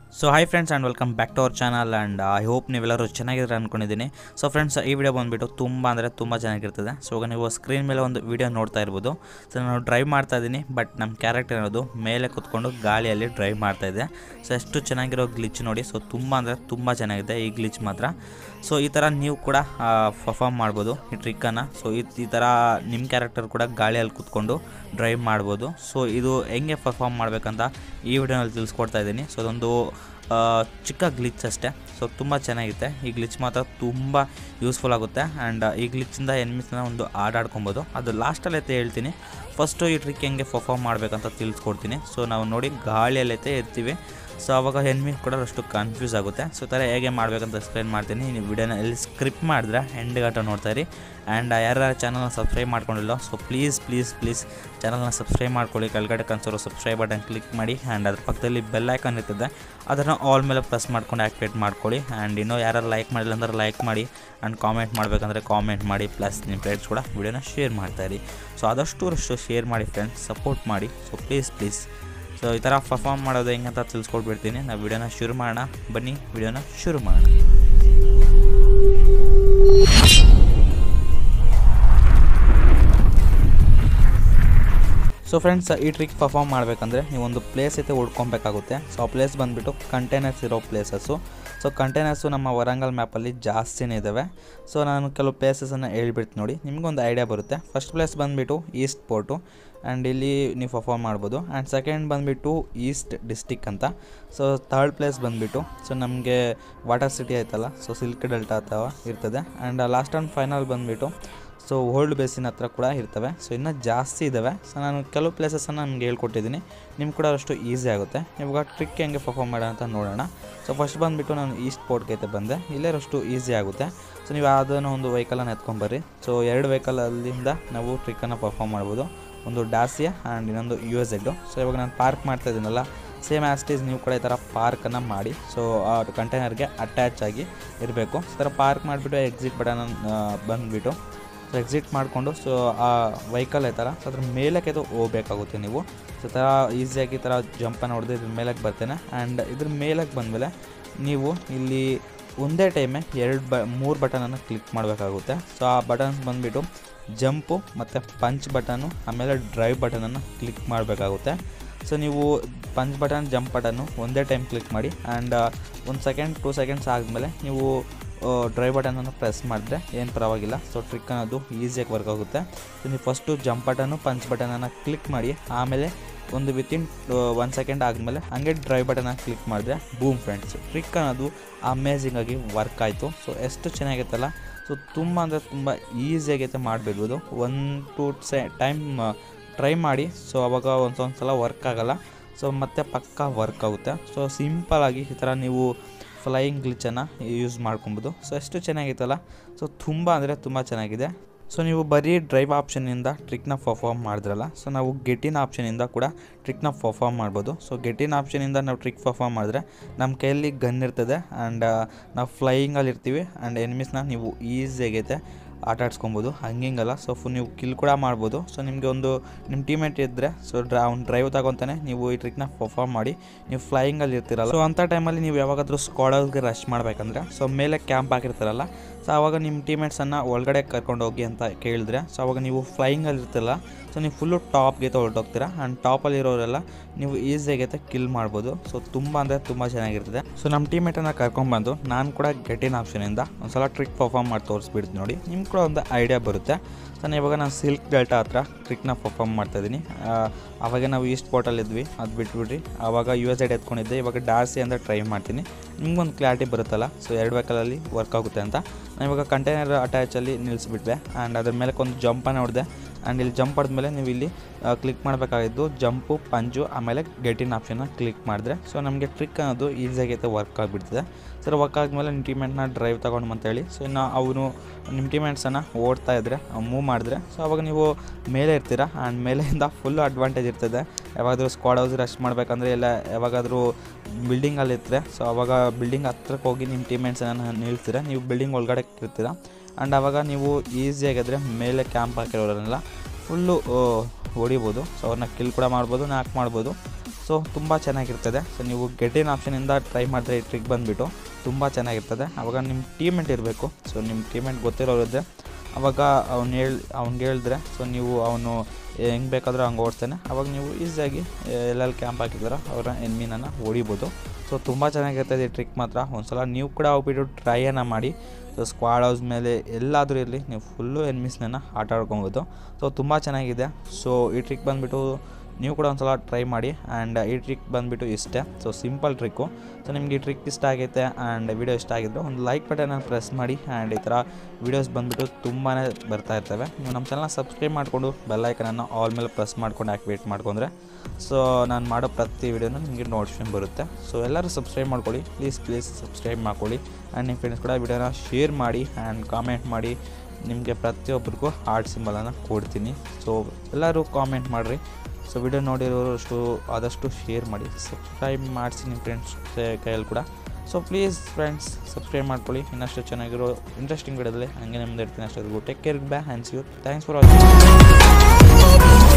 so hi friends and welcome back to our channel and I hope ನೀವೆಲ್ಲರೂ ಚೆನ್ನಾಗಿದ್ರೆ ಅಂದ್ಕೊಂಡಿದ್ದೀನಿ so friends ಈ video ಬಂದುಬಿಟ್ಟು ತುಂಬ ಅಂದರೆ ತುಂಬ ಚೆನ್ನಾಗಿರ್ತದೆ ಸೊ ಇವಾಗ ನೀವು ಸ್ಕ್ರೀನ್ ಮೇಲೆ ಒಂದು ವಿಡಿಯೋ ನೋಡ್ತಾ ಇರ್ಬೋದು ಸೊ ನಾನು ಡ್ರೈವ್ ಮಾಡ್ತಾ ಇದ್ದೀನಿ ಬಟ್ ನಮ್ಮ ಕ್ಯಾರೆಕ್ಟರ್ ಅನ್ನೋದು ಮೇಲೆ ಕುತ್ಕೊಂಡು ಗಾಳಿಯಲ್ಲಿ ಡ್ರೈವ್ ಮಾಡ್ತಾ ಇದೆ ಸೊ ಎಷ್ಟು ಚೆನ್ನಾಗಿರೋ ಗ್ಲಿಚ್ ನೋಡಿ ಸೊ ತುಂಬ ಅಂದರೆ ತುಂಬ ಚೆನ್ನಾಗಿದೆ ಈ ಗ್ಲಿಚ್ ಮಾತ್ರ ಸೊ ಈ ಥರ ನೀವು ಕೂಡ ಪರ್ಫಾರ್ಮ್ ಮಾಡ್ಬೋದು ಈ ಟ್ರಿಕ್ಕನ್ನು ಸೊ ಈ ಈ ಥರ ನಿಮ್ಮ ಕ್ಯಾರೆಕ್ಟರ್ ಕೂಡ ಗಾಳಿಯಲ್ಲಿ ಕುತ್ಕೊಂಡು ಡ್ರೈವ್ ಮಾಡ್ಬೋದು ಸೊ ಇದು ಹೆಂಗೆ ಪರ್ಫಾರ್ಮ್ ಮಾಡಬೇಕಂತ ಈ ವಿಡಿಯೋನಲ್ಲಿ ತಿಳಿಸ್ಕೊಡ್ತಾ ಇದ್ದೀನಿ ಸೊ ಅದೊಂದು ಆ, ಚಿಕ್ಕ ಗ್ಲಿಚ್ ಅಷ್ಟೇ ಸೊ ತುಂಬ ಚೆನ್ನಾಗಿರುತ್ತೆ ಈ ಗ್ಲಿಚ್ ಮಾತ್ರ ತುಂಬ ಯೂಸ್ಫುಲ್ ಆಗುತ್ತೆ ಆ್ಯಂಡ್ ಈ ಗ್ಲಿಚ್ಚಿಂದ ಎನ್ಮಿಸ್ನ ಒಂದು ಆಡಾಡ್ಕೊಬೋದು ಅದು ಲಾಸ್ಟಲ್ಲೈತೆ ಹೇಳ್ತೀನಿ ಫಸ್ಟು ಈ ಟ್ರಿಕ್ ಹೆಂಗೆ ಪರ್ಫಾರ್ಮ್ ಮಾಡಬೇಕಂತ ತಿಳಿಸ್ಕೊಡ್ತೀನಿ ಸೊ ನಾವು ನೋಡಿ ಗಾಳಿಯಲ್ಲೈತೆ ಇರ್ತೀವಿ ಸೊ ಅವಾಗ ಎನ್ಮಿ ಕೂಡ ಅಷ್ಟು ಕನ್ಫ್ಯೂಸ್ ಆಗುತ್ತೆ ಸೊ ಥರ ಹೇಗೆ ಮಾಡಬೇಕಂತ ಎಕ್ಸ್ಪ್ಲೈನ್ ಮಾಡ್ತೀನಿ ನೀವು ವಿಡಿಯೋನ ಎಲ್ಲಿ ಸ್ಕ್ರಿಪ್ಟ್ ಮಾಡಿದ್ರೆ ಎಂಡ್ ಗಂಟ ನೋಡ್ತಾ ಇರಿ ಆ್ಯಂಡ್ ಯಾರ್ಯಾರ ಚಾನಲ್ನ ಸಬ್ಸ್ಕ್ರೈಬ್ ಮಾಡ್ಕೊಂಡಿಲ್ಲ ಸೊ ಪ್ಲೀಸ್ ಪ್ಲೀಸ್ ಪ್ಲೀಸ್ ಚಾನಲ್ನ ಸಬ್ಸ್ಕ್ರೈಬ್ ಮಾಡ್ಕೊಳ್ಳಿ ಕೆಳಗಡೆ ಕನ್ಸಿರೋ ಸಬ್ಸ್ಕ್ರೈಬ್ ಬಟನ್ ಕ್ಲಿಕ್ ಮಾಡಿ ಆ್ಯಂಡ್ ಅದ್ರ ಪಕ್ಕದಲ್ಲಿ ಬೆಲ್ ಐಕಾನ್ ಇರ್ತದೆ ಅದನ್ನು ಆಲ್ ಮೇಲೆ ಪ್ರೆಸ್ ಮಾಡ್ಕೊಂಡು ಆ್ಯಕ್ಟಿವೇಟ್ ಮಾಡ್ಕೊಳ್ಳಿ ಆ್ಯಂಡ್ ಇನ್ನೂ ಯಾರು ಲೈಕ್ ಮಾಡಿಲ್ಲ ಅಂದ್ರೆ ಲೈಕ್ ಮಾಡಿ ಆ್ಯಂಡ್ ಕಾಮೆಂಟ್ ಮಾಡಬೇಕಂದ್ರೆ ಕಾಮೆಂಟ್ ಮಾಡಿ ಪ್ಲಸ್ ನಿಮ್ಮ ಫ್ರೆಂಡ್ಸ್ ಕೂಡ ವಿಡಿಯೋನ ಶೇರ್ ಮಾಡ್ತಾಯಿರಿ ಸೊ ಆದಷ್ಟು ಅಷ್ಟು ಶೇರ್ ಮಾಡಿ ಫ್ರೆಂಡ್ಸ್ ಸಪೋರ್ಟ್ ಮಾಡಿ ಸೊ ಪ್ಲೀಸ್ ಪ್ಲೀಸ್ ಸೊ ಈ ಥರ ಪರ್ಫಾರ್ಮ್ ಮಾಡೋದು ಹೆಂಗೆ ಅಂತ ತಿಳಿಸ್ಕೊಟ್ಬಿಡ್ತೀನಿ ನಾವು ವಿಡಿಯೋನ ಶುರು ಮಾಡೋಣ ಬನ್ನಿ ವಿಡಿಯೋನ ಶುರು ಮಾಡೋಣ ಸೊ ಫ್ರೆಂಡ್ಸ್ ಈ ಟ್ರಿಕ್ ಪರ್ಫಾರ್ಮ್ ಮಾಡಬೇಕಂದ್ರೆ ನೀವು ಒಂದು ಪ್ಲೇಸ್ ಐತೆ ಹುಡ್ಕೊಬೇಕಾಗುತ್ತೆ ಸೊ ಆ ಪ್ಲೇಸ್ ಬಂದುಬಿಟ್ಟು ಕಂಟೈನರ್ಸ್ ಇರೋ ಪ್ಲೇಸಸ್ಸು ಸೊ ಕಂಟೈನರ್ಸು ನಮ್ಮ ವರಂಗಲ್ ಮ್ಯಾಪಲ್ಲಿ ಜಾಸ್ತಿನೇ ಇದ್ದಾವೆ ಸೊ ನಾನು ಕೆಲವು ಪ್ಲೇಸಸನ್ನು ಹೇಳ್ಬಿಡ್ತೀನಿ ನೋಡಿ ನಿಮಗೊಂದು ಐಡಿಯಾ ಬರುತ್ತೆ ಫಸ್ಟ್ ಪ್ಲೇಸ್ ಬಂದುಬಿಟ್ಟು ಈಸ್ಟ್ ಪೋರ್ಟು ಆ್ಯಂಡ್ ಇಲ್ಲಿ ನೀವು ಪರ್ಫಾರ್ಮ್ ಮಾಡ್ಬೋದು ಆ್ಯಂಡ್ ಸೆಕೆಂಡ್ ಬಂದುಬಿಟ್ಟು ಈಸ್ಟ್ ಡಿಸ್ಟಿಕ್ ಅಂತ ಸೊ ಥರ್ಡ್ ಪ್ಲೇಸ್ ಬಂದುಬಿಟ್ಟು ಸೊ ನಮಗೆ ವಾಟರ್ ಸಿಟಿ ಆಯ್ತಲ್ಲ ಸೊ ಸಿಲ್ಕ್ ಡೆಲ್ಟಾ ಅಥವಾ ಇರ್ತದೆ ಆ್ಯಂಡ್ ಲಾಸ್ಟ್ ಆ್ಯಂಡ್ ಫೈನಲ್ ಬಂದುಬಿಟ್ಟು ಸೊ ಓಲ್ಡ್ ಬೇಸಿನ ಹತ್ರ ಕೂಡ ಇರ್ತವೆ ಸೊ ಇನ್ನೂ ಜಾಸ್ತಿ ಇದ್ದಾವೆ ಸೊ ನಾನು ಕೆಲವು ಪ್ಲೇಸಸನ್ನು ನಿಮ್ಗೆ ಹೇಳ್ಕೊಟ್ಟಿದ್ದೀನಿ ನಿಮ್ಗೆ ಕೂಡ ಅಷ್ಟು ಈಸಿ ಆಗುತ್ತೆ ಇವಾಗ ಟ್ರಿಕ್ ಹೆಂಗೆ ಪರ್ಫಾರ್ಮ್ ಮಾಡೋಣ ಅಂತ ನೋಡೋಣ ಸೊ ಫಸ್ಟ್ ಬಂದುಬಿಟ್ಟು ನಾನು ಈಸ್ಟ್ ಪೋರ್ಟ್ಗೆ ಐತೆ ಬಂದೆ ಇಲ್ಲೇ ಅಷ್ಟು ಈಸಿ ಆಗುತ್ತೆ ಸೊ ನೀವು ಯಾವುದನ್ನು ಒಂದು ವೆಹಿಕಲನ್ನು ಎತ್ಕೊಂಬರ್ರಿ ಸೊ ಎರಡು ವೆಹಿಕಲಲ್ಲಿಂದ ನಾವು ಟ್ರಿಕ್ಕನ್ನು ಪರ್ಫಾರ್ಮ್ ಮಾಡ್ಬೋದು ಒಂದು ಡಾಸಿಯಾ ಆ್ಯಂಡ್ ಇನ್ನೊಂದು ಯು ಎಸ್ ಎಡ್ಡು ಸೊ ಇವಾಗ ನಾನು ಪಾರ್ಕ್ ಮಾಡ್ತಾ ಇದ್ದೀನಲ್ಲ ಸೇಮ್ ಆಸ್ಟೀಸ್ ನೀವು ಕೂಡ ಈ ಥರ ಪಾರ್ಕನ್ನು ಮಾಡಿ ಸೊ ಆ ಕಂಟೈನರ್ಗೆ ಅಟ್ಯಾಚ್ ಆಗಿ ಇರಬೇಕು ಈ ಥರ ಪಾರ್ಕ್ ಮಾಡಿಬಿಟ್ಟು ಎಕ್ಸಿಟ್ ಬಟನ್ ಬಂದುಬಿಟ್ಟು ಸೊ ಎಕ್ಸಿಟ್ ಮಾಡಿಕೊಂಡು ಸೊ ಆ ವೆಹಿಕಲ್ ಐತಲ್ಲ ಸೊ ಅದ್ರ ಮೇಲಕ್ಕೆ ಅದು ಹೋಗ್ಬೇಕಾಗುತ್ತೆ ನೀವು ಸೊ ಥರ ಈಸಿಯಾಗಿ ಈ ಥರ ಜಂಪನ್ನು ಹೊಡೆದು ಇದ್ರ ಮೇಲಕ್ಕೆ ಬರ್ತೇನೆ ಆ್ಯಂಡ್ ಇದ್ರ ಮೇಲಕ್ಕೆ ಬಂದಮೇಲೆ ನೀವು ಇಲ್ಲಿ ಒಂದೇ ಟೈಮೇ ಎರಡು ಬ ಮೂರು ಬಟನನ್ನು ಕ್ಲಿಕ್ ಮಾಡಬೇಕಾಗುತ್ತೆ ಸೊ ಆ ಬಟನ್ಸ್ ಬಂದುಬಿಟ್ಟು ಜಂಪು ಮತ್ತು ಪಂಚ್ ಬಟನು ಆಮೇಲೆ ಡ್ರೈವ್ ಬಟನನ್ನು ಕ್ಲಿಕ್ ಮಾಡಬೇಕಾಗುತ್ತೆ ಸೊ ನೀವು ಪಂಚ್ ಬಟನ್ ಜಂಪ್ ಬಟನ್ನು ಒಂದೇ ಟೈಮ್ ಕ್ಲಿಕ್ ಮಾಡಿ ಆ್ಯಂಡ್ ಒಂದು ಸೆಕೆಂಡ್ ಟೂ ಸೆಕೆಂಡ್ಸ್ ಆದಮೇಲೆ ನೀವು ಡ್ರೈವ್ ಬಟನನ್ನು ಪ್ರೆಸ್ ಮಾಡಿದ್ರೆ ಏನು ಪರವಾಗಿಲ್ಲ ಸೊ ಟ್ರಿಕ್ ಅನ್ನೋದು ಈಸಿಯಾಗಿ ವರ್ಕ್ ಆಗುತ್ತೆ ಸೊ ನೀವು ಫಸ್ಟು ಜಂಪ್ ಬಟನು ಪಂಚ್ ಬಟನನ್ನು ಕ್ಲಿಕ್ ಮಾಡಿ ಆಮೇಲೆ ಒಂದು ವಿತಿನ್ ಒನ್ ಸೆಕೆಂಡ್ ಆದಮೇಲೆ ಹಾಗೆ ಡ್ರೈವ್ ಬಟನ್ನ ಕ್ಲಿಕ್ ಮಾಡಿದ್ರೆ ಬೂಮ್ ಫ್ರೆಂಡ್ಸ್ ಟ್ರಿಕ್ ಅನ್ನೋದು ಅಮೇಝಿಂಗಾಗಿ ವರ್ಕ್ ಆಯಿತು ಸೊ ಎಷ್ಟು ಚೆನ್ನಾಗೈತಲ್ಲ ಸೊ ತುಂಬ ಅಂದರೆ ತುಂಬ ಈಸಿಯಾಗೈತೆ ಮಾಡಬಿಡ್ಬೋದು ಒನ್ ಟು ಸೆ ಟೈಮ್ ಟ್ರೈ ಮಾಡಿ ಸೊ ಅವಾಗ ಒಂದು ಸಲ ವರ್ಕ್ ಆಗೋಲ್ಲ ಸೊ ಮತ್ತೆ ಪಕ್ಕಾ ವರ್ಕ್ ಆಗುತ್ತೆ ಸೊ ಸಿಂಪಲಾಗಿ ಈ ಥರ ನೀವು ಫ್ಲೈಯಿಂಗ್ ಗ್ಲಿಚನ್ನು ಯೂಸ್ ಮಾಡ್ಕೊಬೋದು ಸೊ ಎಷ್ಟು ಚೆನ್ನಾಗಿತ್ತಲ್ಲ ಸೊ ತುಂಬ ಅಂದರೆ ತುಂಬ ಚೆನ್ನಾಗಿದೆ ಸೊ ನೀವು ಬರೀ ಡ್ರೈವ್ ಆಪ್ಷನಿಂದ ಟ್ರಿಕ್ನ ಪರ್ಫಾರ್ಮ್ ಮಾಡಿದ್ರಲ್ಲ ಸೊ ನಾವು ಗೆಟಿನ್ ಆಪ್ಷನಿಂದ ಕೂಡ ಟ್ರಿಕ್ನ ಪರ್ಫಾರ್ಮ್ ಮಾಡ್ಬೋದು ಸೊ ಗೆಟಿನ್ ಆಪ್ಷನಿಂದ ನಾವು ಟ್ರಿಕ್ ಪರ್ಫಾರ್ಮ್ ಮಾಡಿದ್ರೆ ನಮ್ಮ ಕೈಯಲ್ಲಿ ಗನ್ ಇರ್ತದೆ ಆ್ಯಂಡ್ ನಾವು ಫ್ಲೈಯಿಂಗಲ್ಲಿ ಇರ್ತೀವಿ ಆ್ಯಂಡ್ ಎನಿಮೀಸ್ನ ನೀವು ಈಸಿಯಾಗೈತೆ ಆಟ ಆಡ್ಸ್ಕೊಬೋದು ಹಂಗಿಂಗಲ್ಲ ಸೊ ಫು ನೀವು ಕಿಲ್ ಕೂಡ ಮಾಡ್ಬೋದು ಸೊ ನಿಮಗೆ ಒಂದು ನಿಮ್ಮ ಟೀಮೇಟ್ ಇದ್ದರೆ ಸೊ ಡ್ರಾ ಅವ್ನು ಡ್ರೈವ್ ತಗೊತಾನೆ ನೀವು ಈ ಟ್ರಿಕ್ನ ಪರ್ಫಾರ್ಮ್ ಮಾಡಿ ನೀವು ಫ್ಲೈಯಿಂಗಲ್ಲಿ ಇರ್ತೀರಲ್ಲ ಸೊ ಅಂಥ ಟೈಮಲ್ಲಿ ನೀವು ಯಾವಾಗಾದರೂ ಸ್ಕ್ವಾಡಲ್ಗೆ ರಶ್ ಮಾಡಬೇಕಂದ್ರೆ ಸೊ ಮೇಲೆ ಕ್ಯಾಂಪ್ ಹಾಕಿರ್ತಾರಲ್ಲ ಸೊ ಆವಾಗ ನಿಮ್ಮ ಟೀಮೇಟ್ಸನ್ನು ಒಳಗಡೆ ಕರ್ಕೊಂಡು ಹೋಗಿ ಅಂತ ಕೇಳಿದ್ರೆ ಸೊ ಅವಾಗ ನೀವು ಫ್ಲೈಯಿಂಗಲ್ಲಿ ಇರ್ತಿರಲ್ಲ ಸೊ ನೀವು ಫುಲ್ಲು ಟಾಪ್ಗೆ ಹೊರಟೋಗ್ತೀರಾ ಆ್ಯಂಡ್ ಟಾಪಲ್ಲಿರೋರೆಲ್ಲ ನೀವು ಈಸಿಯಾಗೈತೆ ಕಿಲ್ ಮಾಡ್ಬೋದು ಸೊ ತುಂಬ ಅಂದರೆ ತುಂಬ ಚೆನ್ನಾಗಿರ್ತದೆ ಸೊ ನಮ್ಮ ಟೀಮೇಟನ್ನು ಕರ್ಕೊಂಡ್ಬಂದು ನಾನು ಕೂಡ ಗೆಟಿನ್ ಆಪ್ಷನಿಂದ ಒಂದು ಸಲ ಟ್ರಿಕ್ ಪರ್ಫಾರ್ಮ್ ಮಾಡಿ ತೋರಿಸ್ಬಿಡ್ತೀನಿ ನೋಡಿ ನಿಮ್ಗೆ ಕೂಡ ಒಂದು ಐಡಿಯಾ ಬರುತ್ತೆ ಸೊ ನಾನು ಇವಾಗ ನಾನು ಸಿಲ್ಕ್ ಡೆಲ್ಟಾ ಹತ್ರ ಟ್ರಿಕ್ನ ಪರ್ಫಾರ್ಮ್ ಮಾಡ್ತಾಯಿದ್ದೀನಿ ಆವಾಗ ನಾವು ಈಸ್ಟ್ ಪೋರ್ಟಲ್ಲಿ ಇದ್ವಿ ಅದು ಬಿಟ್ಬಿಡ್ರಿ ಆವಾಗ ಯು ಎಸ್ ಐಡ್ ಎತ್ಕೊಂಡಿದ್ದೆ ಇವಾಗ ಡಾರ್ಸಿ ಅಂತ ಟ್ರೈ ಮಾಡ್ತೀನಿ ನಿಮ್ಗೊಂದು ಕ್ಲಾರಿಟಿ ಬರುತ್ತಲ್ಲ ಸೊ ಎರಡು ವೆಹಿಕಲಲ್ಲಿ ವರ್ಕ್ ಆಗುತ್ತೆ ಅಂತ ನಾನು ಇವಾಗ ಕಂಟೈನರ್ ಅಟ್ಯಾಚಲ್ಲಿ ನಿಲ್ಲಿಸ್ಬಿಟ್ವೆ ಆ್ಯಂಡ್ ಅದ್ರ ಮೇಲೆ ಒಂದು ಜಂಪನ್ನು ಹೊಡೆದೆ ಆ್ಯಂಡ್ ಇಲ್ಲಿ ಜಂಪ್ ಆದಮೇಲೆ ನೀವು ಇಲ್ಲಿ ಕ್ಲಿಕ್ ಮಾಡಬೇಕಾಗಿದ್ದು ಜಂಪು ಪಂಚು ಆಮೇಲೆ ಗೆಟಿನ್ ಆಪ್ಷನ್ನ ಕ್ಲಿಕ್ ಮಾಡಿದ್ರೆ ಸೊ ನಮಗೆ ಟ್ರಿಕ್ ಅನ್ನೋದು ಈಸಿಯಾಗೈತೆ ವರ್ಕ್ ಆಗಿಬಿಡ್ತದೆ ಸರ್ ವರ್ಕ್ ಆದಮೇಲೆ ನಿಮ್ಮ ಟೀಮೆಂಟ್ನ ಡ್ರೈವ್ ತಗೊಂಡು ಅಂತೇಳಿ ಸೊ ಇನ್ನು ಅವನು ನಿಮ್ಮ ಟೀಮೆಂಟ್ಸನ್ನು ಓಡ್ತಾ ಇದ್ದರೆ ಮೂವ್ ಮಾಡಿದ್ರೆ ಸೊ ಅವಾಗ ನೀವು ಮೇಲೆ ಇರ್ತೀರ ಆ್ಯಂಡ್ ಮೇಲೆಯಿಂದ ಫುಲ್ ಅಡ್ವಾಂಟೇಜ್ ಇರ್ತದೆ ಯಾವಾಗಾದರೂ ಸ್ಕ್ವಾಡ್ ಹೌಸ್ ರಶ್ ಮಾಡಬೇಕಂದ್ರೆ ಎಲ್ಲ ಯಾವಾಗಾದರೂ ಬಿಲ್ಡಿಂಗಲ್ಲಿ ಇರ್ತಾರೆ ಸೊ ಅವಾಗ ಬಿಲ್ಡಿಂಗ್ ಹತ್ರಕ್ಕೆ ಹೋಗಿ ನಿಮ್ಮ ಟೀಮೆಂಟ್ಸನ್ನು ನಿಲ್ಲಿಸ್ತೀರ ನೀವು ಬಿಲ್ಡಿಂಗ್ ಒಳಗಡೆ ಇರ್ತೀರ ಆ್ಯಂಡ್ ಆವಾಗ ನೀವು ಈಸಿಯಾಗಿದ್ರೆ ಮೇಲೆ ಕ್ಯಾಂಪ್ ಹಾಕಿರೋರನ್ನೆಲ್ಲ ಫುಲ್ಲು ಹೊಡಿಬೋದು ಸೊ ಅವ್ರನ್ನ ಕಿಲ್ ಕೂಡ ಮಾಡ್ಬೋದು ನಾಕ್ ಮಾಡ್ಬೋದು ಸೊ ಸೊ ತುಂಬ ಚೆನ್ನಾಗಿರ್ತದೆ ಸೊ ನೀವು ಗೆಟಿನ್ ಆಪ್ಷನಿಂದ ಟ್ರೈ ಮಾಡಿದ್ರೆ ಈ ಟ್ರಿಕ್ ಬಂದುಬಿಟ್ಟು ತುಂಬ ಚೆನ್ನಾಗಿರ್ತದೆ ಆವಾಗ ನಿಮ್ಮ ಟೀಮೆಂಟ್ ಇರಬೇಕು ಸೊ ನಿಮ್ಮ ಟೀಮೆಂಟ್ ಗೊತ್ತಿರೋರಿದ್ದರೆ ಅವಾಗ ಅವ್ನು ಹೇಳಿ ಅವ್ನಿಗೆ ಹೇಳಿದ್ರೆ ಸೊ ನೀವು ಅವನು ಹೆಂಗೆ ಬೇಕಾದರೂ ಹಂಗೆ ಓಡಿಸ್ತಾನೆ ಅವಾಗ ನೀವು ಈಸಿಯಾಗಿ ಎಲ್ಲೆಲ್ಲಿ ಕ್ಯಾಂಪ್ ಹಾಕಿದಾರೋ ಅವರ ಎನ್ಮಿನನ್ನು ಹೊಡಿಬೋದು ಸೊ ತುಂಬ ಚೆನ್ನಾಗಿರ್ತದೆ ಈ ಟ್ರಿಕ್ ಮಾತ್ರ ಒಂದ್ಸಲ ನೀವು ಕೂಡ ಹೋಗ್ಬಿಟ್ಟು ಟ್ರೈಯನ್ನು ಮಾಡಿ ಸೊ ಸ್ಕ್ವಾಡ್ ಹೌಸ್ ಮೇಲೆ ಎಲ್ಲಾದರೂ ಇರಲಿ ನೀವು ಫುಲ್ಲು ಎನ್ಮಿಸ್ನ ಆಟ ಆಡ್ಕೊಬೋದು ಸೊ ತುಂಬ ಚೆನ್ನಾಗಿದೆ ಸೊ ಈ ಟ್ರಿಕ್ ಬಂದುಬಿಟ್ಟು ನೀವು ಕೂಡ ಒಂದ್ಸಲ ಟ್ರೈ ಮಾಡಿ ಆ್ಯಂಡ್ ಈ ಟ್ರಿಕ್ ಬಂದುಬಿಟ್ಟು ಇಷ್ಟೇ ಸೊ ಸಿಂಪಲ್ ಟ್ರಿಕ್ಕು ಸೊ ನಿಮ್ಗೆ ಈ ಟ್ರಿಕ್ ಇಷ್ಟ ಆಗೈತೆ ಆ್ಯಂಡ್ ವಿಡಿಯೋ ಇಷ್ಟ ಆಗಿದ್ರೆ ಒಂದು ಲೈಕ್ ಬಟನನ್ನು ಪ್ರೆಸ್ ಮಾಡಿ ಆ್ಯಂಡ್ ಈ ಥರ ವೀಡಿಯೋಸ್ ಬಂದುಬಿಟ್ಟು ತುಂಬಾ ಬರ್ತಾ ಇರ್ತವೆ ನೀವು ನಮ್ಮ ಚಾನಲ್ನ ಸಬ್ಸ್ಕ್ರೈಬ್ ಮಾಡಿಕೊಂಡು ಬೆಲ್ಲೈಕನನ್ನು ಆಲ್ ಮೇಲೆ ಪ್ರೆಸ್ ಮಾಡ್ಕೊಂಡು ಆ್ಯಕ್ಟಿವೇಟ್ ಮಾಡ್ಕೊಂಡ್ರೆ ಸೊ ನಾನು ಮಾಡೋ ಪ್ರತಿ ವಿಡಿಯೋನು ನಿಮಗೆ ನೋಟಿಫಿಕೇಶನ್ ಬರುತ್ತೆ ಸೊ ಎಲ್ಲರೂ ಸಬ್ಸ್ಕ್ರೈಬ್ ಮಾಡ್ಕೊಳ್ಳಿ ಪ್ಲೀಸ್ ಪ್ಲೀಸ್ ಸಬ್ಸ್ಕ್ರೈಬ್ ಮಾಡ್ಕೊಳ್ಳಿ ಆ್ಯಂಡ್ ನಿಮ್ಮ ಫ್ರೆಂಡ್ಸ್ ಕೂಡ ವಿಡಿಯೋನ ಶೇರ್ ಮಾಡಿ ಆ್ಯಂಡ್ ಕಾಮೆಂಟ್ ಮಾಡಿ ನಿಮಗೆ ಪ್ರತಿಯೊಬ್ಬರಿಗೂ ಹಾರ್ಟ್ ಸಿಂಬಲನ್ನು ಕೊಡ್ತೀನಿ ಸೊ ಎಲ್ಲರೂ ಕಾಮೆಂಟ್ ಮಾಡಿರಿ ಸೊ ವಿಡಿಯೋ ನೋಡಿರೋರು ಅಷ್ಟು ಆದಷ್ಟು ಶೇರ್ ಮಾಡಿ ಸಬ್ಸ್ಕ್ರೈಬ್ ಮಾಡಿಸಿ ನಿಮ್ಮ ಫ್ರೆಂಡ್ಸ್ ಕೈಯಲ್ಲಿ ಕೂಡ ಸೊ ಪ್ಲೀಸ್ ಫ್ರೆಂಡ್ಸ್ ಸಬ್ಸ್ಕ್ರೈಬ್ ಮಾಡ್ಕೊಳ್ಳಿ ಇನ್ನಷ್ಟು ಚೆನ್ನಾಗಿರೋ ಇಂಟ್ರೆಸ್ಟಿಂಗ್ ವಿಡಿಯೋದಲ್ಲಿ ಹಂಗೆ ನಿಮ್ದು ಇರ್ತೀನಿ ಅಷ್ಟೊಂದು ಟೇಕ್ ಕೇರ್ ಬ್ಯಾ ಹ್ಯಾಂಡ್ಸ್ ಯು ಥ್ಯಾಂಕ್ಸ್ ಫಾರ್ ವಾಚಿಂಗ್